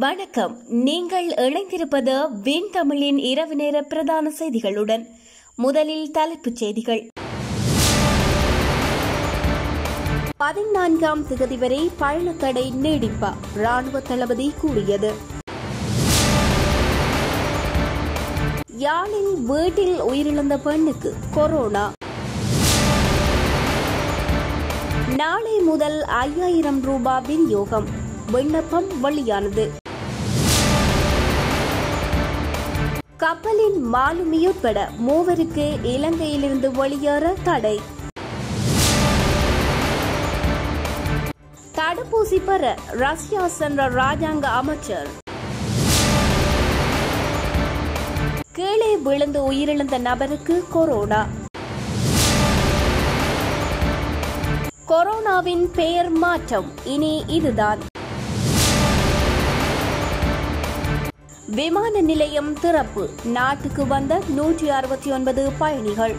வணக்கம் நீங்கள் இணைந்திருப்பது வின் தமிழின் இரவு நேர பிரதான செய்திகளுடன் முதலில் தலைப்புச் செய்திகள் பதினான்காம் திகதி வரை பயணத்தடை நீடிப்பா ராணுவ தளபதி கூறியது யாழில் வீட்டில் உயிரிழந்த பெண்ணுக்கு கொரோனா நாளை முதல் ஐயாயிரம் ரூபாய் விநியோகம் விண்ணப்பம் வெளியானது கப்பலின் மாலுமி உட்பட மூவருக்கு இலங்கையிலிருந்து வெளியேற தடை தடுப்பூசி பெற ரஷ்யா சென்ற ராஜாங்க அமைச்சர் கீழே விழுந்து உயிரிழந்த நபருக்கு கொரோனா கொரோனாவின் பெயர் மாற்றம் இனி இதுதான் விமான நிலையம் திறப்பு நாட்டுக்கு வந்த நூற்றி அறுபத்தி ஒன்பது பயணிகள்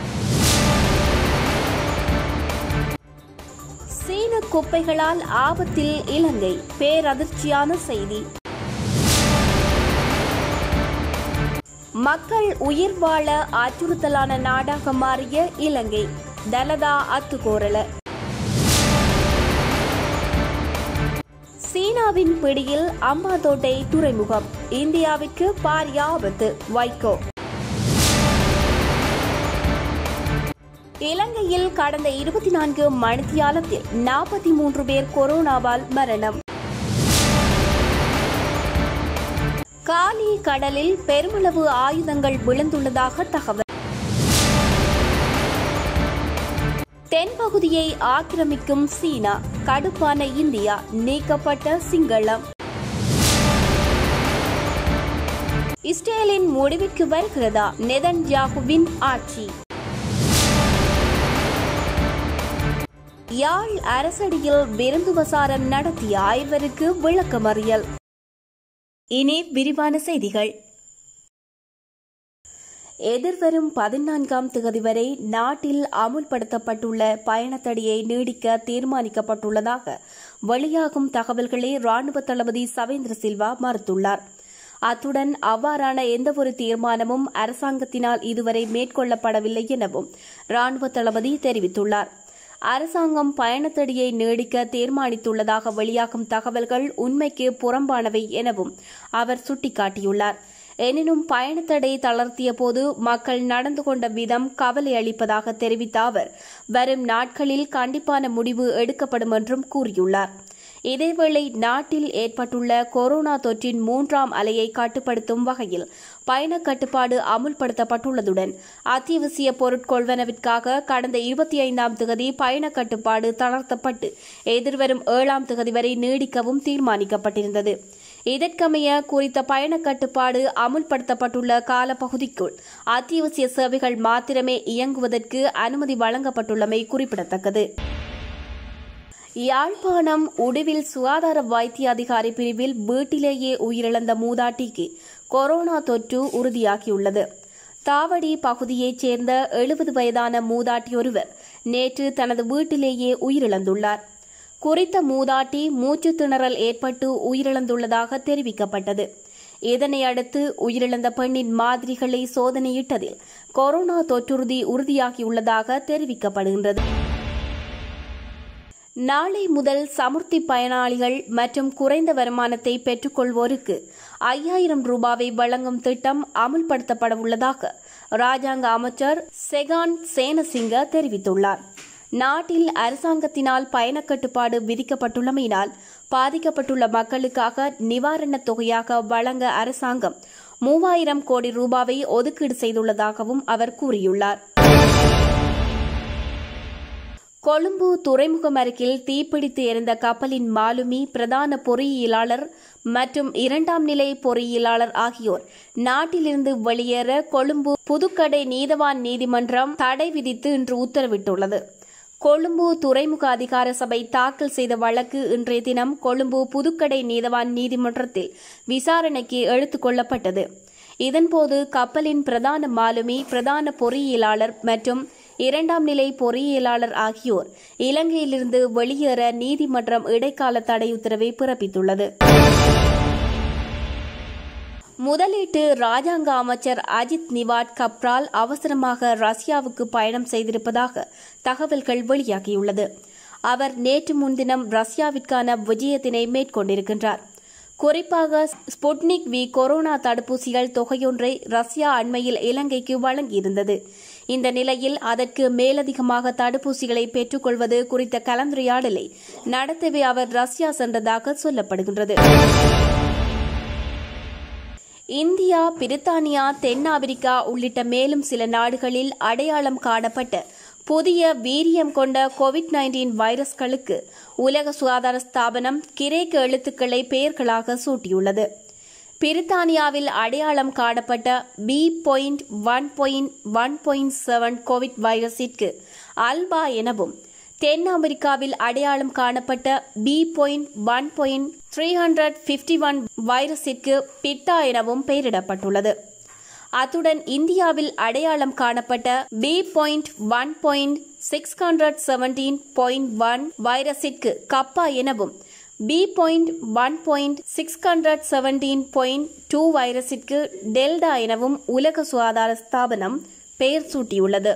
சீன குப்பைகளால் ஆபத்தில் இலங்கை பேரதிர்ச்சியான செய்தி மக்கள் உயிர் வாழ அச்சுறுத்தலான நாடாக மாறிய இலங்கை தலதா அத்துக்கோரல சீனாவின் பிடியில் அம்பாத்தோட்டை துறைமுகம் இந்தியாவிற்கு பாரிய ஆபத்து வைகோ இலங்கையில் கடந்த இருபத்தி நான்கு மணித்தியாலத்தில் நாற்பத்தி மூன்று பேர் கொரோனாவால் மரணம் காலி கடலில் பெருமளவு ஆயுதங்கள் விழுந்துள்ளதாக தகவல் தென்பகுதியை ஆக்கிரமிக்கும் சீனா கடுப்பான இந்தியா நீக்கப்பட்ட சிங்களம் இஸ்ரேலின் முடிவிற்கு வருகிறதா நெதன்யாகுவின் ஆட்சி யாழ் அரசடியில் விருந்து வசாரம் நடத்திய ஐவருக்கு விளக்கமறியல் இனி விரிவான செய்திகள் எதிர்வரும் பதினான்காம் திகதி வரை நாட்டில் அமுல்படுத்தப்பட்டுள்ள பயணத்தடியை நீடிக்க தீர்மானிக்கப்பட்டுள்ளதாக வெளியாகும் தகவல்களை ராணுவ தளபதி சவேந்திர சில்வா மறுத்துள்ளார் அத்துடன் அவ்வாறான எந்தவொரு தீர்மானமும் அரசாங்கத்தினால் இதுவரை மேற்கொள்ளப்படவில்லை எனவும் ராணுவ தளபதி தெரிவித்துள்ளார் அரசாங்கம் பயணத்தடியை நீடிக்க தீர்மானித்துள்ளதாக வெளியாகும் தகவல்கள் உண்மைக்கு புறம்பானவை எனவும் அவர் சுட்டிக்காட்டியுள்ளார் எனினும் பயணத்தடை தளர்த்திய போது மக்கள் நடந்து கொண்ட விதம் கவலை அளிப்பதாக தெரிவித்த அவர் வரும் நாட்களில் கண்டிப்பான முடிவு எடுக்கப்படும் என்றும் கூறியுள்ளார் இதேவேளை நாட்டில் ஏற்பட்டுள்ள கொரோனா தொற்றின் மூன்றாம் அலையை கட்டுப்படுத்தும் வகையில் பயண கட்டுப்பாடு அமுல்படுத்தப்பட்டுள்ளதுடன் அத்தியாவசிய பொருட்கொள்வனவிற்காக கடந்த இருபத்தி ஐந்தாம் திகதி பயண கட்டுப்பாடு தளர்த்தப்பட்டு எதிர்வரும் ஏழாம் திகதி வரை நீடிக்கவும் தீர்மானிக்கப்பட்டிருந்தது இதற்கமைய குறித்த பயண கட்டுப்பாடு அமுல்படுத்தப்பட்டுள்ள காலப்பகுதிக்குள் அத்தியாவசிய சேவைகள் மாத்திரமே இயங்குவதற்கு அனுமதி வழங்கப்பட்டுள்ளமை குறிப்பிடத்தக்கது யாழ்ப்பாணம் உடுவில் சுகாதார வைத்திய அதிகாரி பிரிவில் வீட்டிலேயே உயிரிழந்த மூதாட்டிக்கு கொரோனா தொற்று உறுதியாகியுள்ளது தாவடி பகுதியைச் சேர்ந்த எழுபது வயதான மூதாட்டியொருவர் நேற்று தனது வீட்டிலேயே உயிரிழந்துள்ளார் குறித்த மூதாட்டி மூச்சு திணறல் ஏற்பட்டு உயிரிழந்துள்ளதாக தெரிவிக்கப்பட்டது இதனையடுத்து உயிரிழந்த பெண்ணின் மாதிரிகளை சோதனையிட்டதில் கொரோனா தொற்றுறுதி உறுதியாகியுள்ளதாக தெரிவிக்கப்படுகின்றது நாளை முதல் சமுர்த்தி பயனாளிகள் மற்றும் குறைந்த வருமானத்தை பெற்றுக்கொள்வோருக்கு ஐயாயிரம் ரூபாவை வழங்கும் திட்டம் அமுல்படுத்தப்பட உள்ளதாக ராஜாங்க அமைச்சர் செகான் சேனசிங்க தெரிவித்துள்ளார் நாட்டில் அரசாங்கத்தினால் பயணக்கட்டுப்பாடு விதிக்கப்பட்டுள்ளமையினால் பாதிக்கப்பட்டுள்ள மக்களுக்காக நிவாரணத் தொகையாக வழங்க அரசாங்கம் மூவாயிரம் கோடி ரூபாவை ஒதுக்கீடு செய்துள்ளதாகவும் அவர் கூறியுள்ளார் கொழும்பு துறைமுகம் அருகில் தீப்பிடித்து எரிந்த கப்பலின் மாலுமி பிரதான பொறியியலாளர் மற்றும் இரண்டாம் நிலை பொறியியலாளர் ஆகியோர் நாட்டிலிருந்து வெளியேற கொழும்பு புதுக்கடை நீதவான் நீதிமன்றம் தடை விதித்து இன்று உத்தரவிட்டுள்ளது கொழும்பு துறைமுக அதிகார சபை தாக்கல் செய்த வழக்கு இன்றைய தினம் கொழும்பு புதுக்கடை நீதவான் நீதிமன்றத்தில் விசாரணைக்கு எடுத்துக் கொள்ளப்பட்டது இதன்போது கப்பலின் பிரதான மாலுமி பிரதான பொறியியலாளர் மற்றும் இரண்டாம் நிலை பொறியியலாளர் ஆகியோர் இலங்கையிலிருந்து வெளியேற நீதிமன்றம் இடைக்கால தடை உத்தரவை பிறப்பித்துள்ளது முதலீட்டு ராஜாங்க அமைச்சர் அஜித் நிவாட் கப்ரால் அவசரமாக ரஷ்யாவுக்கு பயணம் செய்திருப்பதாக தகவல்கள் வெளியாகியுள்ளது அவர் நேற்று முன்தினம் ரஷ்யாவிற்கான விஜயத்தினை மேற்கொண்டிருக்கின்றார் குறிப்பாக ஸ்புட்னிக் வி கொரோனா தடுப்பூசிகள் தொகையொன்றை ரஷ்யா அண்மையில் இலங்கைக்கு வழங்கியிருந்தது இந்த நிலையில் அதற்கு மேலதிகமாக தடுப்பூசிகளை பெற்றுக்கொள்வது குறித்த கலந்துரையாடலை நடத்தவே அவர் ரஷ்யா சென்றதாக சொல்லப்படுகின்றது இந்தியா பிரித்தானியா தென்னாப்பிரிக்கா உள்ளிட்ட மேலும் சில நாடுகளில் அடையாளம் காணப்பட்ட புதிய வீரியம் கொண்ட கோவிட் நைன்டீன் வைரஸ்களுக்கு உலக சுகாதார ஸ்தாபனம் கிரேக்க எழுத்துக்களை பெயர்களாக சூட்டியுள்ளது பிரித்தானியாவில் அடையாளம் காணப்பட்ட B point one point one point seven Covid வைரஸிற்கு அல்பா எனவும் தென் அமெரிக்காவில் அடையாளம் காணப்பட்ட B point one point three hundred fifty one வைரஸிற்கு பிட்டா எனவும் பெயரிடப்பட்டுள்ளது அத்துடன் இந்தியாவில் அடையாளம் காணப்பட்ட B point one point six hundred seventeen point one வைரஸிற்கு கப்பா எனவும் B point one point six hundred seventeen point two வைரஸிற்கு டெல்டா எனவும் உலக சுகாதார ஸ்தாபனம் பெயர் சூட்டியுள்ளது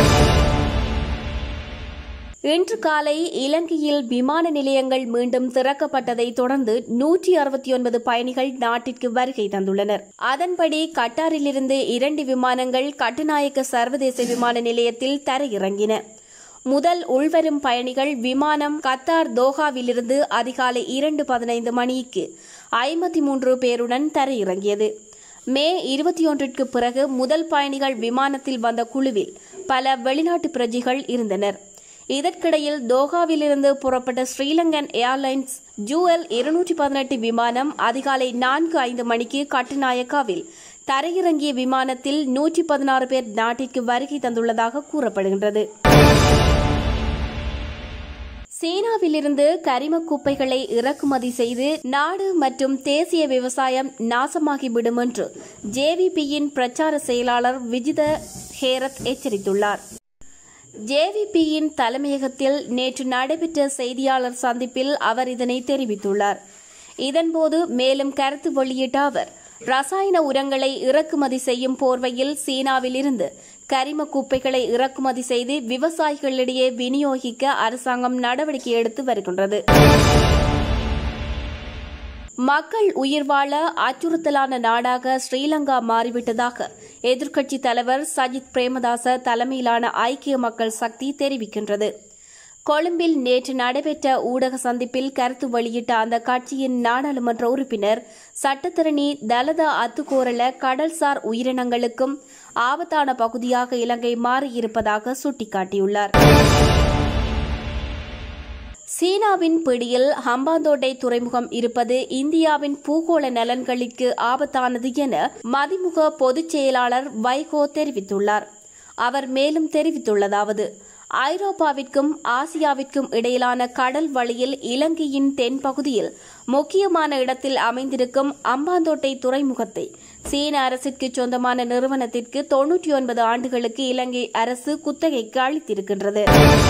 இன்று காலை இலங்கையில் விமான நிலையங்கள் மீண்டும் திறக்கப்பட்டதை தொடர்ந்து நூற்றி அறுபத்தி ஒன்பது பயணிகள் நாட்டிற்கு வருகை தந்துள்ளனர் அதன்படி கட்டாரிலிருந்து இரண்டு விமானங்கள் கட்டுநாயக்க சர்வதேச விமான நிலையத்தில் தரையிறங்கின முதல் உள்வரும் பயணிகள் விமானம் கத்தார் தோஹாவிலிருந்து அதிகாலை இரண்டு பதினைந்து மணிக்கு ஐம்பத்தி மூன்று பேருடன் தரையிறங்கியது மே இருபத்தி ஒன்றிற்கு பிறகு முதல் பயணிகள் விமானத்தில் வந்த குழுவில் பல வெளிநாட்டு பிரஜைகள் இருந்தனர் இதற்கிடையில் தோஹாவிலிருந்து புறப்பட்ட ஸ்ரீலங்கன் ஏர்லைன்ஸ் ஜூஎல் இருநூற்றி பதினெட்டு விமானம் அதிகாலை நான்கு ஐந்து மணிக்கு கட்டுநாயக்காவில் தரையிறங்கிய விமானத்தில் நூற்றி பதினாறு பேர் நாட்டிற்கு வருகை தந்துள்ளதாக கூறப்படுகின்றது சீனாவிலிருந்து கரிம குப்பைகளை இறக்குமதி செய்து நாடு மற்றும் தேசிய விவசாயம் நாசமாகிவிடும் என்று ஜேவிபியின் பிரச்சார செயலாளர் விஜித ஹேரத் எச்சரித்துள்ளார் ஜேவிபியின் தலைமையகத்தில் நேற்று நடைபெற்ற செய்தியாளர் சந்திப்பில் அவர் இதனை தெரிவித்துள்ளார் இதன்போது மேலும் கருத்து வெளியிட்ட அவர் ரசாயன உரங்களை இறக்குமதி செய்யும் போர்வையில் சீனாவில் இருந்து கரிம குப்பைகளை இறக்குமதி செய்து விவசாயிகளிடையே விநியோகிக்க அரசாங்கம் நடவடிக்கை எடுத்து வருகின்றது மக்கள் உயிர் வாழ அச்சுறுத்தலான நாடாக ஸ்ரீலங்கா மாறிவிட்டதாக எதிர்க்கட்சித் தலைவர் சஜித் பிரேமதாச தலைமையிலான ஐக்கிய மக்கள் சக்தி தெரிவிக்கின்றது கொழும்பில் நேற்று நடைபெற்ற ஊடக சந்திப்பில் கருத்து வெளியிட்ட அந்த கட்சியின் நாடாளுமன்ற உறுப்பினர் சட்டத்தரணி தலதா அத்துக்கோரல கடல்சார் உயிரினங்களுக்கும் ஆபத்தான பகுதியாக இலங்கை மாறியிருப்பதாக சுட்டிக்காட்டியுள்ளார் சீனாவின் பிடியில் ஹம்பாந்தோட்டை துறைமுகம் இருப்பது இந்தியாவின் பூகோள நலன்களுக்கு ஆபத்தானது என மதிமுக பொதுச் செயலாளர் வைகோ தெரிவித்துள்ளார் அவர் மேலும் தெரிவித்துள்ளதாவது ஐரோப்பாவிற்கும் ஆசியாவிற்கும் இடையிலான கடல் வழியில் இலங்கையின் தென்பகுதியில் முக்கியமான இடத்தில் அமைந்திருக்கும் அம்பாந்தோட்டை துறைமுகத்தை சீன அரசிற்கு சொந்தமான நிறுவனத்திற்கு தொன்னூற்றி ஒன்பது ஆண்டுகளுக்கு இலங்கை அரசு குத்தகைக்கு அளித்திருக்கின்றது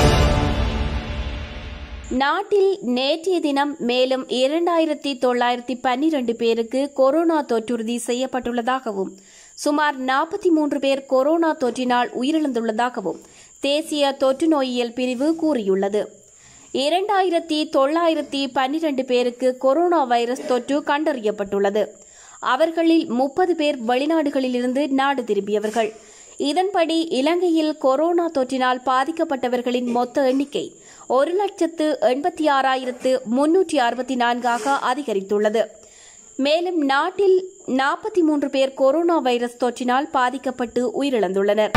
நாட்டில் நேற்றைய தினம் மேலும் இரண்டாயிரத்தி தொள்ளாயிரத்தி பன்னிரண்டு பேருக்கு கொரோனா தொற்றுறுதி செய்யப்பட்டுள்ளதாகவும் சுமார் நாற்பத்தி மூன்று பேர் கொரோனா தொற்றினால் உயிரிழந்துள்ளதாகவும் தேசிய தொற்று நோயியல் பிரிவு கூறியுள்ளது இரண்டாயிரத்தி தொள்ளாயிரத்தி பன்னிரண்டு பேருக்கு கொரோனா வைரஸ் தொற்று கண்டறியப்பட்டுள்ளது அவர்களில் முப்பது பேர் வெளிநாடுகளிலிருந்து நாடு திரும்பியவர்கள் இதன்படி இலங்கையில் கொரோனா தொற்றினால் பாதிக்கப்பட்டவர்களின் மொத்த எண்ணிக்கை ஒரு லட்சத்து எண்பத்தி ஆறாயிரத்து முன்னூற்றி அறுபத்தி நான்காக அதிகரித்துள்ளது மேலும் நாட்டில் நாற்பத்தி மூன்று பேர் கொரோனா வைரஸ் தொற்றினால் பாதிக்கப்பட்டு உயிரிழந்துள்ளனர்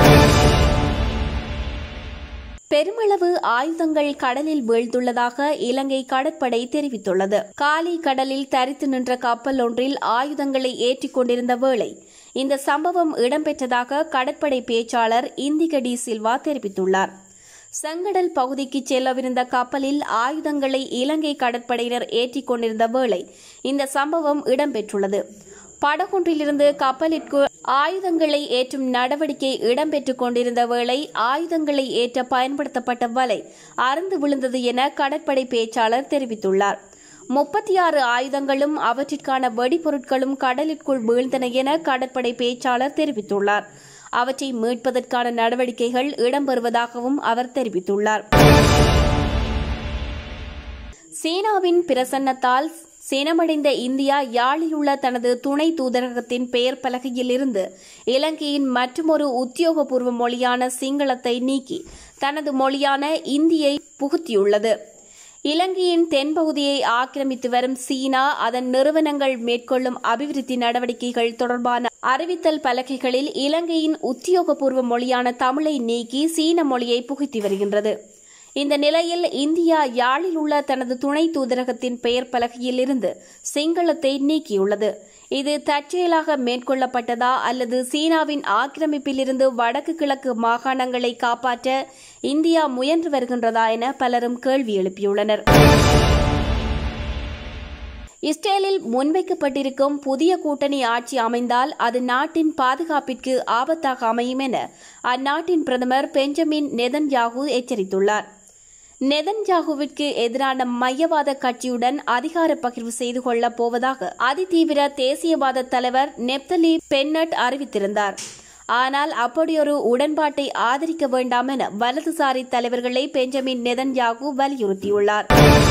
பெருமளவு ஆயுதங்கள் கடலில் வீழ்ந்துள்ளதாக இலங்கை கடற்படை தெரிவித்துள்ளது காலி கடலில் தரித்து நின்ற கப்பல் ஒன்றில் ஆயுதங்களை ஏற்றிக் கொண்டிருந்த வேளை இந்த சம்பவம் இடம்பெற்றதாக கடற்படை பேச்சாளர் இந்திக டி சில்வா தெரிவித்துள்ளார் செங்கடல் பகுதிக்கு செல்லவிருந்த கப்பலில் ஆயுதங்களை இலங்கை கடற்படையினர் ஏற்றிக் கொண்டிருந்த வேளை இந்த சம்பவம் இடம்பெற்றுள்ளது படகொன்றிலிருந்து கப்பலிற்கு ஆயுதங்களை ஏற்றும் நடவடிக்கை இடம்பெற்றுக் கொண்டிருந்த வேளை ஆயுதங்களை ஏற்ற பயன்படுத்தப்பட்ட வலை அறுந்து விழுந்தது என கடற்படை பேச்சாளர் தெரிவித்துள்ளார் முப்பத்தி ஆறு ஆயுதங்களும் அவற்றிற்கான வெடிபொருட்களும் கடலிற்குள் வீழ்ந்தன என கடற்படை பேச்சாளர் தெரிவித்துள்ளார் அவற்றை மீட்பதற்கான நடவடிக்கைகள் இடம்பெறுவதாகவும் அவர் தெரிவித்துள்ளார் சீனாவின் பிரசன்னத்தால் சினமடைந்த இந்தியா யாழில் உள்ள தனது துணை தூதரகத்தின் பெயர் பலகையில் இருந்து இலங்கையின் மற்றொரு உத்தியோகபூர்வ மொழியான சிங்களத்தை நீக்கி தனது மொழியான இந்தியை புகுத்தியுள்ளது இலங்கையின் தென்பகுதியை ஆக்கிரமித்து வரும் சீனா அதன் நிறுவனங்கள் மேற்கொள்ளும் அபிவிருத்தி நடவடிக்கைகள் தொடர்பான அறிவித்தல் பலகைகளில் இலங்கையின் உத்தியோகபூர்வ மொழியான தமிழை நீக்கி சீன மொழியை புகுத்தி வருகின்றது இந்த நிலையில் இந்தியா யாழில் உள்ள தனது துணை தூதரகத்தின் பெயர் பலகையில் இருந்து சிங்களத்தை நீக்கியுள்ளது இது தற்செயலாக மேற்கொள்ளப்பட்டதா அல்லது சீனாவின் ஆக்கிரமிப்பிலிருந்து வடக்கு கிழக்கு மாகாணங்களை காப்பாற்ற இந்தியா முயன்று வருகின்றதா என பலரும் கேள்வி எழுப்பியுள்ளனர் இஸ்ரேலில் முன்வைக்கப்பட்டிருக்கும் புதிய கூட்டணி ஆட்சி அமைந்தால் அது நாட்டின் பாதுகாப்பிற்கு ஆபத்தாக அமையும் என அந்நாட்டின் பிரதமர் பெஞ்சமின் நெதன்யாகு எச்சரித்துள்ளார் நெதன்யாகுவிற்கு எதிரான மையவாத கட்சியுடன் அதிகார பகிர்வு செய்து கொள்ளப் போவதாக அதிதீவிர தேசியவாத தலைவர் நெப்தலி பென்னட் அறிவித்திருந்தார் ஆனால் அப்படியொரு உடன்பாட்டை ஆதரிக்க வேண்டாம் என வலதுசாரி தலைவர்களை பெஞ்சமின் நெதன்யாகு வலியுறுத்தியுள்ளார்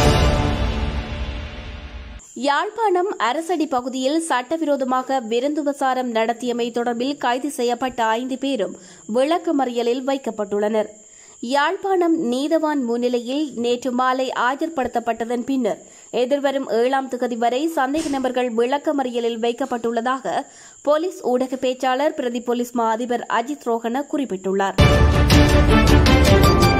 யாழ்ப்பாணம் அரசடி பகுதியில் சட்டவிரோதமாக விருந்துபசாரம் நடத்தியமை தொடர்பில் கைது செய்யப்பட்ட ஐந்து பேரும் விளக்கமறியலில் வைக்கப்பட்டுள்ளனர் யாழ்ப்பாணம் நீதவான் முன்னிலையில் நேற்று மாலை ஆஜர்படுத்தப்பட்டதன் பின்னர் எதிர்வரும் ஏழாம் திகதி வரை சந்தேக நபர்கள் விளக்கமறியலில் வைக்கப்பட்டுள்ளதாக போலீஸ் ஊடக பேச்சாளர் பிரதி போலீஸ் மா அதிபர் அஜித் ரோஹன குறிப்பிட்டுள்ளார்